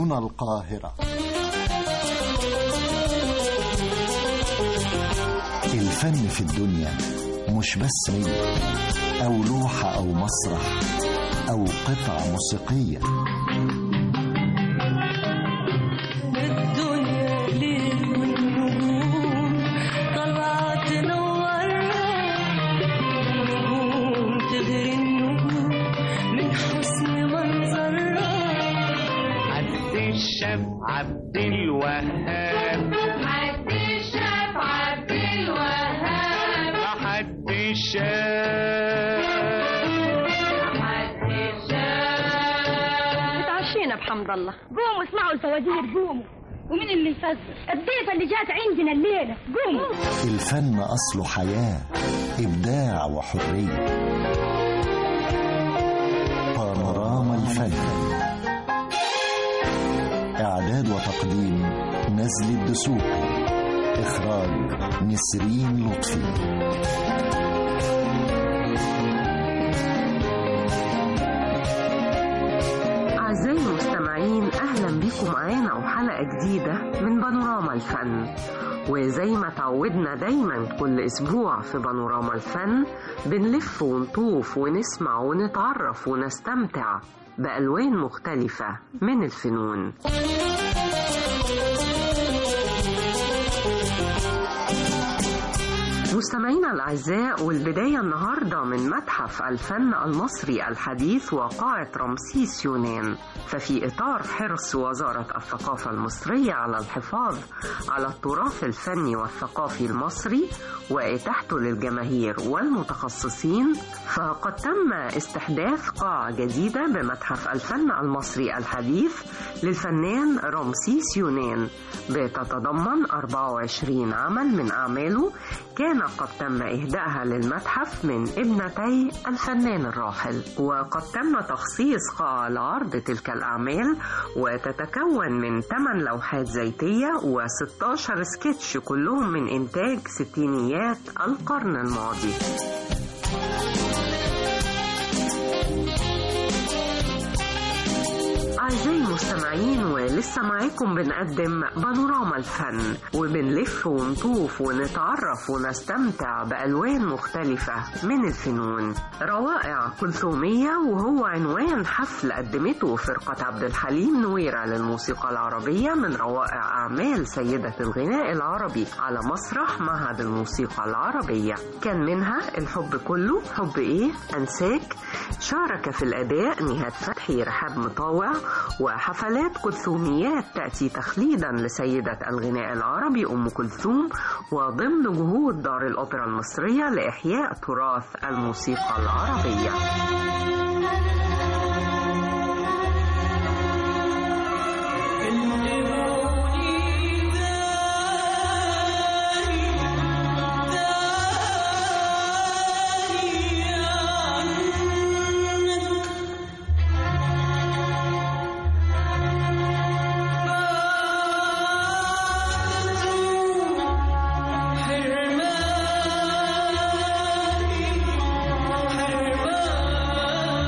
هنا القاهرة الفن في الدنيا مش بس ريم أو لوحة أو مسرح أو قطعة موسيقية الدنيا ليل والنجوم طالعة تنورنا نجوم تغري النجوم من حسن منظرها عبد الشاب عبد الوهاب عبد الشاف عبد الوهاب عبد الشاب عبد الشاف اتعشينا بحمد الله قوموا اسمعوا الفوازير قوموا ومين اللي يفزر الضيفة اللي جات عندنا الليلة قوموا الفن أصله حياة إبداع وحرية بانوراما الفن إعداد وتقديم نزل الدسوقي إخراج نسرين لطفي أعزائي المستمعين أهلا بكم معانا وحلقة جديدة من بانوراما الفن وزي ما تعودنا دايما كل أسبوع في بانوراما الفن بنلف ونطوف ونسمع ونتعرف ونستمتع بألوان مختلفة من الفنون مستمعينا الأعزاء والبداية النهاردة من متحف الفن المصري الحديث وقاعة رمسيس يونان ففي إطار حرص وزارة الثقافة المصرية على الحفاظ على التراث الفني والثقافي المصري وإتاحته للجماهير والمتخصصين فقد تم استحداث قاعة جديدة بمتحف الفن المصري الحديث للفنان رمسيس يونان بتتضمن 24 عمل من أعماله كان قد تم إهدائها للمتحف من ابنتي الفنان الراحل وقد تم تخصيص قاعة لعرض تلك الأعمال وتتكون من 8 لوحات زيتية و16 سكتش كلهم من إنتاج ستينيات القرن الماضي أعزائي المستمعين ولسه معاكم بنقدم بانوراما الفن وبنلف ونطوف ونتعرف ونستمتع بألوان مختلفة من الفنون روائع كلثومية وهو عنوان حفل قدمته فرقة عبد الحليم نويرة للموسيقى العربية من روائع أعمال سيدة الغناء العربي على مسرح معهد الموسيقى العربية كان منها الحب كله حب إيه أنساك شارك في الأداء نهاد فتحي رحاب مطاوع وحفلات كلثوميات تأتي تخليدا لسيدة الغناء العربي أم كلثوم وضمن جهود دار الأوبرا المصرية لإحياء تراث الموسيقى العربية حرماني حرماني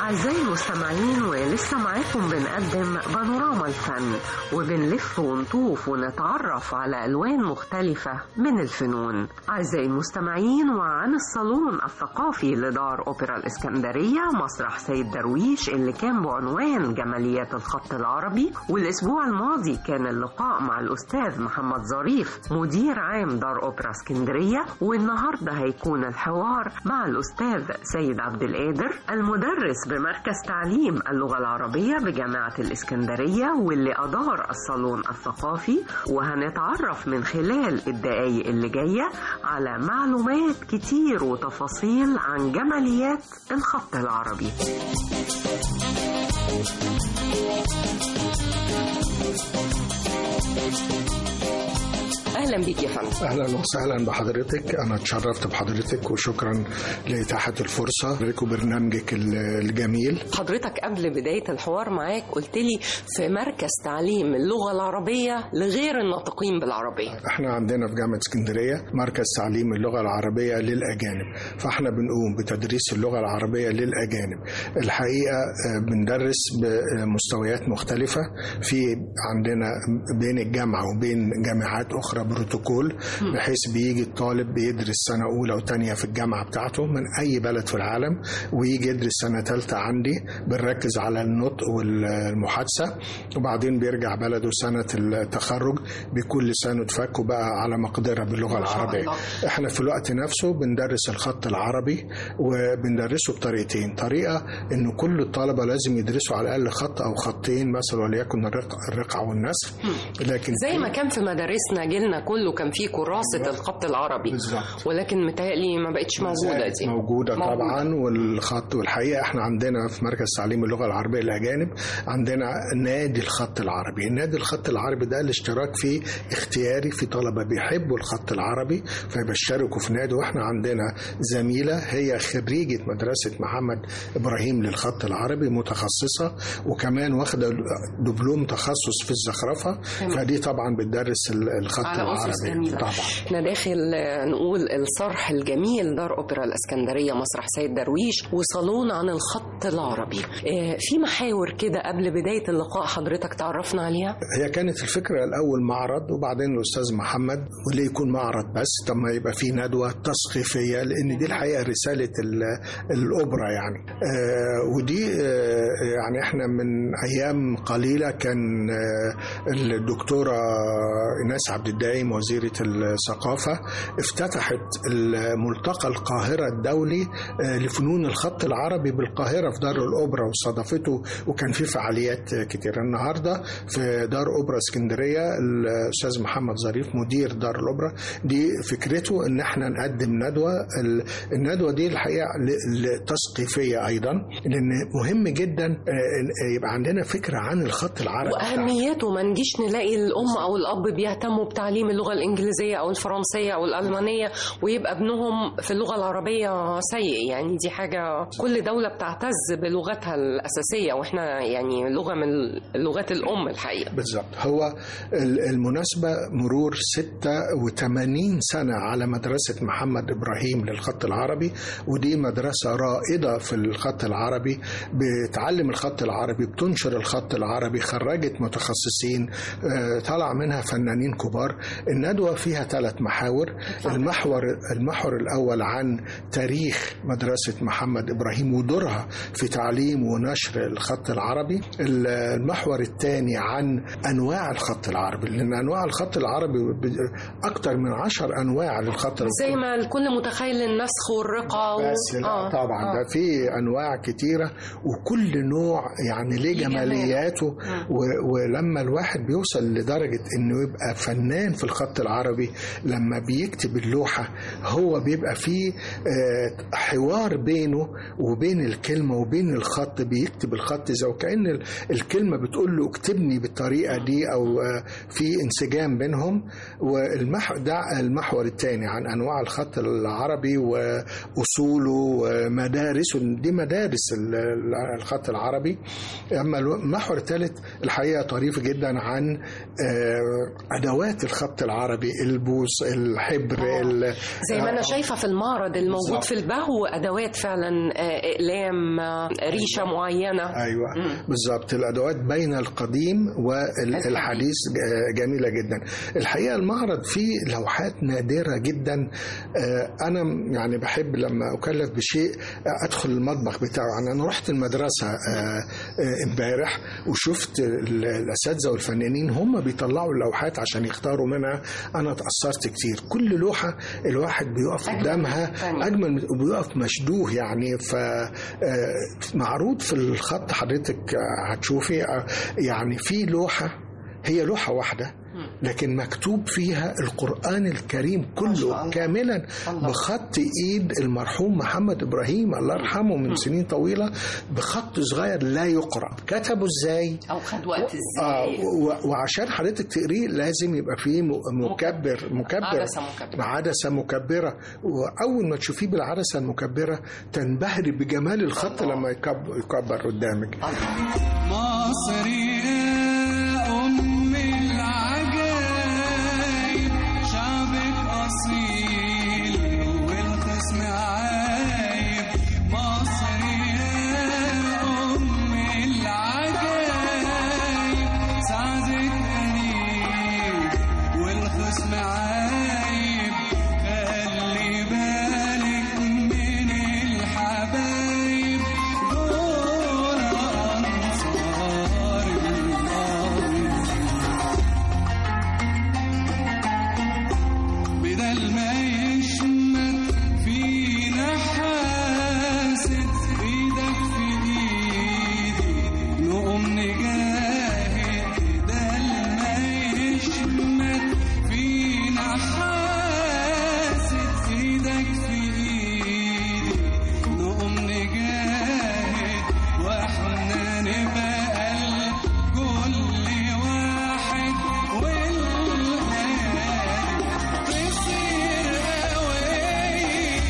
أعزائي المستمعين ولسه معاكم بنقدم بانوراما الفن وبنلف ونطوف ونتعرف على ألوان مختلفة من الفنون أعزائي المستمعين وعن الصالون الثقافي لدار أوبرا الإسكندرية مسرح سيد درويش اللي كان بعنوان جماليات الخط العربي والأسبوع الماضي كان اللقاء مع الأستاذ محمد ظريف مدير عام دار أوبرا اسكندرية والنهاردة هيكون الحوار مع الأستاذ سيد عبد القادر المدرس بمركز تعليم اللغة العربية بجامعة الإسكندرية واللي أدار الصالون الثقافي وهنتعرف من خلال الدقايق اللي جاية على معلومات كتير وتفاصيل عن جماليات الخط العربي أهلا بيك يا فندم اهلا وسهلا بحضرتك انا اتشرفت بحضرتك وشكرا لاتاحه الفرصه لكم برنامجك ال- الجميل حضرتك قبل بداية الحوار معاك قلت لي في مركز تعليم اللغة العربية لغير الناطقين بالعربية احنا عندنا في جامعه اسكندريه مركز تعليم اللغه العربيه للاجانب فاحنا بنقوم بتدريس اللغه العربيه للاجانب الحقيقه آه، بندرس بمستويات مختلفه في عندنا بين الجامعه وبين جامعات اخرى بروتوكول بحيث بيجي الطالب بيدرس سنه اولى وثانيه في الجامعه بتاعته من اي بلد في العالم ويجي يدرس سنه ثالثه عندي بنركز على النطق والمحادثه وبعدين بيرجع بلده سنه التخرج بيكون لسانه اتفك وبقى على مقدره باللغه ما شاء العربيه الله. احنا في الوقت نفسه بندرس الخط العربي وبندرسه بطريقتين طريقه انه كل الطلبه لازم يدرسوا على الاقل خط او خطين مثلا وليكن الرق الرقعه والنسر لكن زي ما كان في مدارسنا جيلنا كله كان فيه كراسة الخط العربي بالظبط ولكن متهيألي ما بقتش موجودة دي موجودة طبعا والخط والحقيقة احنا عندنا في مركز تعليم اللغة العربية للأجانب عندنا نادي الخط العربي النادي الخط العربي ده الاشتراك فيه اختياري في طلبة بيحبوا الخط العربي فبيشتركوا في نادي واحنا عندنا زميلة هي خريجة مدرسة محمد إبراهيم للخط العربي متخصصة وكمان واخدة دبلوم تخصص في الزخرفة فدي طبعا بتدرس الخط على أسس العربي جميلة طبعا احنا داخل آه، نقول الصرح الجميل دار أوبرا الإسكندرية مسرح سيد درويش وصالون عن الخط العربي آه، في محاور كده قبل بداية اللقاء حضرتك تعرفنا عليها هي كانت الفكرة الأول معرض وبعدين الأستاذ محمد وليه يكون معرض بس طب ما يبقى في ندوة تثقيفية لأن دي الحقيقة رسالة ال- الأوبرا يعني آه ودي آه يعني احنا من أيام قليلة كان آه الدكتورة إيناس عبد الدايم وزيرة الثقافة افتتحت الملتقى القاهرة الدولي آه لفنون الخط العربي بالقاهرة في دار الأوبرا واستضافته وكان في فعاليات كتير النهاردة في دار أوبرا اسكندرية الأستاذ محمد ظريف مدير دار الأوبرا دي فكرته إن احنا نقدم ندوة ال- الندوة دي الحقيقة ل- ل- تثقيفية أيضا لأن مهم جدا آه، يبقى عندنا فكرة عن الخط العربي بتاعنا. وأهميته ما نجيش نلاقي الأم أو الأب بيهتموا بتعليم اللغة الإنجليزية أو الفرنسية أو الألمانية ويبقى ابنهم في اللغة العربية سيء يعني دي حاجة كل دولة بتعتز بلغتها الأساسية وإحنا يعني لغة من اللغات الأم الحقيقة بالظبط هو ال- المناسبة مرور 86 سنة على مدرسة محمد إبراهيم للخط العربي ودي مدرسة رائدة في الخط العربي بتعلم الخط العربي بتنشر الخط العربي خرجت متخصصين آه، طلع منها فنانين كبار الندوة فيها ثلاث محاور المحور المحور الأول عن تاريخ مدرسة محمد إبراهيم ودورها في تعليم ونشر الخط العربي المحور الثاني عن أنواع الخط العربي لأن أنواع الخط العربي ب- أكتر من عشر أنواع للخط زي ما الكل متخيل النسخ والرقة و... بس لا آه، طبعا آه. ده في انواع كتيره وكل نوع يعني ليه ليه جمال. جمالياته و- ولما الواحد بيوصل لدرجه انه يبقى فنان في الخط العربي لما بيكتب اللوحه هو بيبقى فيه آه، حوار بينه وبين الكلمه وبين الخط بيكتب الخط زي وكأن ال- الكلمه بتقول له اكتبني بالطريقه دي او آه، في انسجام بينهم والمح ده المحور الثاني عن انواع الخط العربي واصوله ومدارسه دي مدارس ال- ال- الخط العربي اما المحور الثالث الحقيقه طريف جدا عن آه، ادوات الخط الخط العربي البوص الحبر ال- زي ما انا آه، شايفه في المعرض الموجود بالظبط. في البهو ادوات فعلا آه، اقلام آه، ريشه معينه ايوه مم. بالظبط الادوات بين القديم والحديث جميله جدا الحقيقه المعرض فيه لوحات نادره جدا آه، انا يعني بحب لما اكلف بشيء آه، ادخل المطبخ بتاعه يعني انا رحت المدرسه آه، آه، امبارح وشفت ال- الاساتذه والفنانين هم بيطلعوا اللوحات عشان يختاروا منها انا اتاثرت كتير كل لوحه الواحد بيقف أجمل قدامها من الثانية. اجمل من- وبيقف مشدوه يعني ف آه، معروض في الخط حضرتك آه، هتشوفي آه، يعني في لوحه هي لوحه واحده لكن مكتوب فيها القرآن الكريم شاء كله الله. كاملا الله. بخط إيد المرحوم محمد إبراهيم الله يرحمه من سنين طويلة بخط صغير لا يقرأ كتبه إزاي او خد وقت آه ازاي و- وعشان حضرتك تقريه لازم يبقى فيه م- مكبر مكبر عدسة مكبرة. عدسة مكبرة وأول ما تشوفيه بالعدسة المكبرة تنبهري بجمال الخط لما يكب- يكبر قدامك مصري أم العجايب شعبك أصيل والخصم عايب مصري أم العجايب سعدك قريب والخصم عايب خلي بالك من الحبايب دول أنصار الأرض بدل ما يشمت فينا حاسد ايدك في ايدي نقوم نجاهد بدل ما يشمت فينا حاسد ايدك في ايدي نقوم نجاهد واحنا نبقى قلب كل واحد والهادي تصير قوية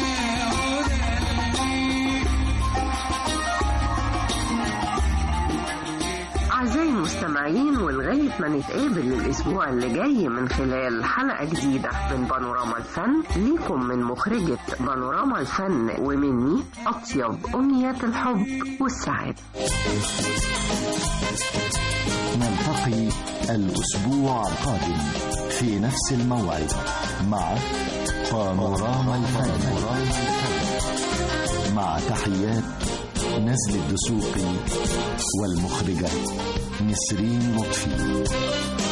أعزائي المستمعين ولغاية ما نتقابل الأسبوع اللي جاي من خلال حلقة جديدة من بانوراما الفن ليكم من مخرجة بانوراما الفن ومني أطيب أمنيات الحب والسعادة نلتقي الأسبوع القادم في نفس الموعد مع بانوراما الفن مع تحيات نزل الدسوقي والمخرجة نسرين لطفي